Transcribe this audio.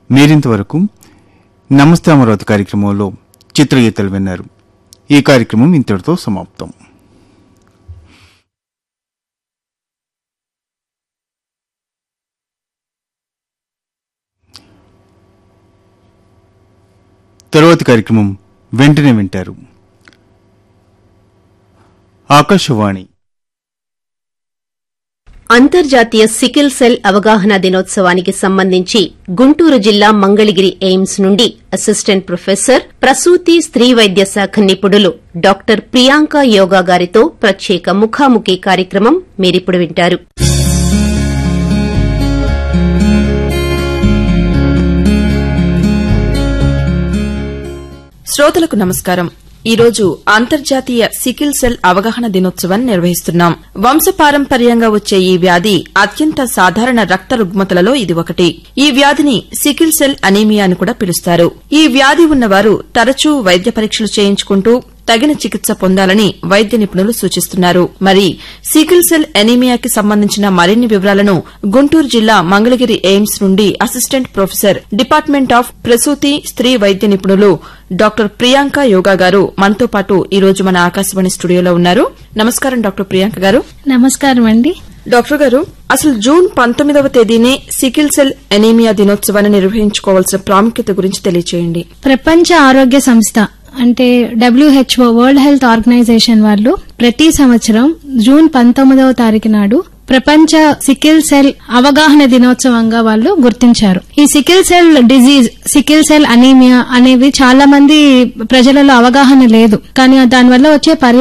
మీరింతవరకు నమస్తే అమరావతి కార్యక్రమంలో చిత్రగీతలు విన్నారు ఈ కార్యక్రమం ఇంతటితో సమాప్తం తరువాతి కార్యక్రమం వెంటనే వింటారు ఆకాశవాణి అంతర్జాతీయ సికిల్ సెల్ అవగాహన దినోత్సవానికి సంబంధించి గుంటూరు జిల్లా మంగళగిరి ఎయిమ్స్ నుండి అసిస్టెంట్ ప్రొఫెసర్ ప్రసూతి స్త్రీ వైద్య శాఖ నిపుణులు డాక్టర్ ప్రియాంక యోగా గారితో ప్రత్యేక ముఖాముఖి కార్యక్రమం మీరిప్పుడు వింటారు శ్రోతలకు నమస్కారం ఈ రోజు అంతర్జాతీయ సికిల్ సెల్ అవగాహన దినోత్సవాన్ని నిర్వహిస్తున్నాం వంశపారంపర్యంగా వచ్చే ఈ వ్యాధి అత్యంత సాధారణ రక్త రుగ్మతలలో ఇది ఒకటి ఈ వ్యాధిని సికిల్ సెల్ అనీమియా అని కూడా పిలుస్తారు ఈ వ్యాధి ఉన్నవారు తరచూ వైద్య పరీక్షలు చేయించుకుంటూ తగిన చికిత్స పొందాలని వైద్య నిపుణులు సూచిస్తున్నారు మరి సికిల్ సెల్ ఎనీమియాకి సంబంధించిన మరిన్ని వివరాలను గుంటూరు జిల్లా మంగళగిరి ఎయిమ్స్ నుండి అసిస్టెంట్ ప్రొఫెసర్ డిపార్ట్మెంట్ ఆఫ్ ప్రసూతి స్త్రీ వైద్య నిపుణులు డాక్టర్ ప్రియాంక యోగా గారు మనతో పాటు ఈ రోజు మన ఆకాశవాణి స్టూడియోలో ఉన్నారు నమస్కారం డాక్టర్ ప్రియాంక గారు నమస్కారం అండి డాక్టర్ గారు అసలు జూన్ పంతొమ్మిదవ తేదీనే సికిల్ సెల్ ఎనీమియా దినోత్సవాన్ని నిర్వహించుకోవాల్సిన ప్రాముఖ్యత గురించి తెలియచేయండి ప్రపంచ ఆరోగ్య సంస్థ అంటే డబ్ల్యూహెచ్ఓ వరల్డ్ హెల్త్ ఆర్గనైజేషన్ వాళ్ళు ప్రతి సంవత్సరం జూన్ పంతొమ్మిదవ తారీఖు నాడు ప్రపంచ సికిల్ సెల్ అవగాహన దినోత్సవంగా వాళ్ళు గుర్తించారు ఈ sickle cell disease sickle cell anaemia అనేవి చాలా మంది ప్రజలలో అవగాహన లేదు కానీ దానివల్ల వచ్చే పర్య